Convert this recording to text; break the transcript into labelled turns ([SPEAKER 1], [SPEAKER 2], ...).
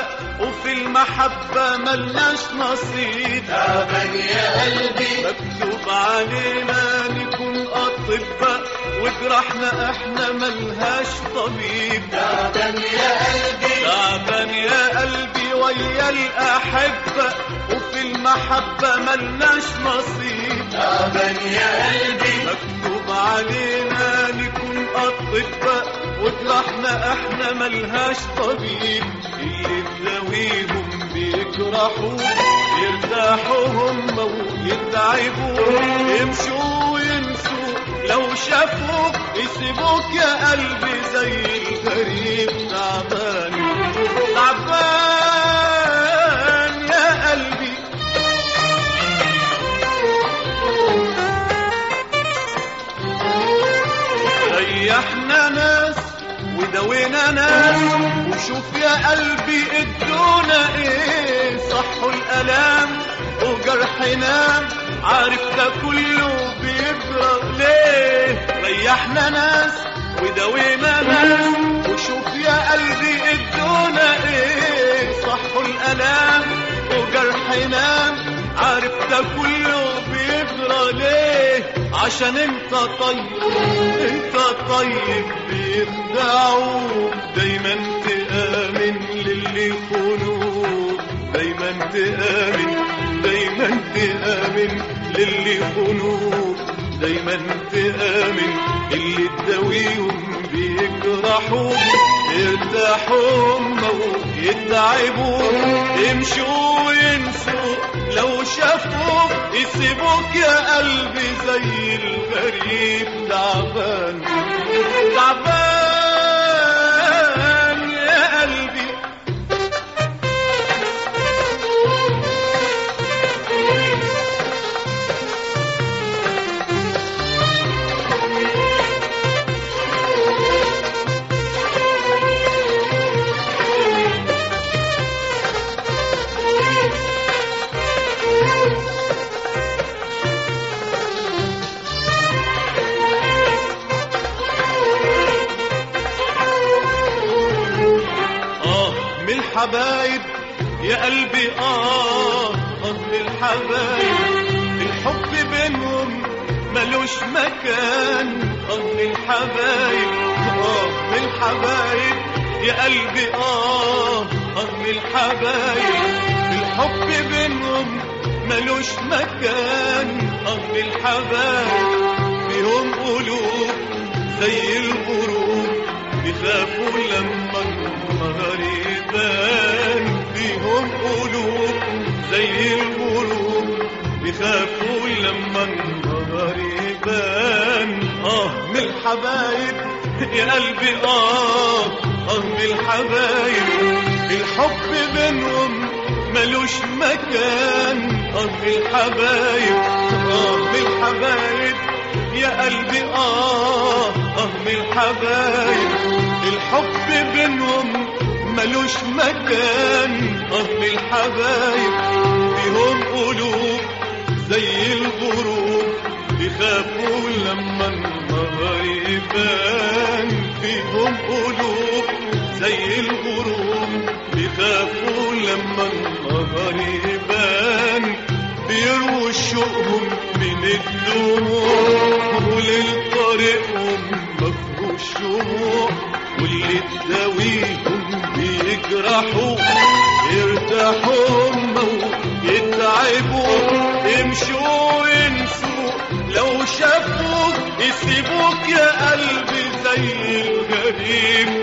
[SPEAKER 1] وفي المحبة ملناش نصيب
[SPEAKER 2] تعبان يا قلبي
[SPEAKER 1] مكتوب علينا نكون أطباء وجرحنا احنا ملهاش طبيب
[SPEAKER 2] تعبان يا قلبي
[SPEAKER 1] تعبان يا قلبي ويا الأحبة وفي المحبة ملناش نصيب
[SPEAKER 2] تعبان يا قلبي
[SPEAKER 1] مكتوب علينا نكون أطباء وجرحنا احنا ملهاش طبيب اللي تلاويهم بيجرحوا يرتاحوا هم ويتعبوا يمشوا وينسوا لو شافوك يسيبوك يا قلبي زي الغريب تعبان تعبان يا قلبي ريحنا ناس ودوينا ناس وشوف يا قلبي ادونا ايه صحوا الالام وجرحنا عارف ده كله بيجرى ليه ريحنا ناس ودوينا ناس وشوف يا قلبي ادونا ايه صحوا الالام وجرحنا عارف ده كله بيجرى ليه عشان انت طيب انت طيب بيخدعوك دايما تآمن للي يخونوك دايما تآمن دايما تآمن للي يخونوك دايما تآمن اللي تداويهم بيجرحوك يرتاحوا هم ويتعبوا يمشوا وينسوا لو شافوك يسيبوك يا قلبي زي الغريب تعبان تعبان يا قلبي آه من الحبايب يا قلبي آه آه من الحبايب الحب بينهم ملوش مكان آه من الحبايب آه من الحبايب يا قلبي آه آه من الحبايب الحب بينهم ملوش مكان آه من الحبايب فيهم قلوب زي الغروب بيخافوا لما النهار يبان فيهم قلوب زي الغروب بيخافوا لما النهار يبان اه من الحبايب يا قلبي اه اه من الحبايب الحب بينهم ملوش مكان اه من الحبايب اه من الحبايب يا قلبي آه آه من الحبايب الحب بينهم ملوش مكان آه من الحبايب فيهم قلوب زي الغروب يخافوا لما النهار يبان فيهم قلوب زي الغروب يخافوا لما النهار يبان بيرووا شوقهم من الدموع وللطريقهم مفهوش شموع واللي تداويهم بيجرحوا يرتاحوا هم ويتعبوا يمشوا وينسوا لو شافوك يسيبوك يا قلبي زي الغريب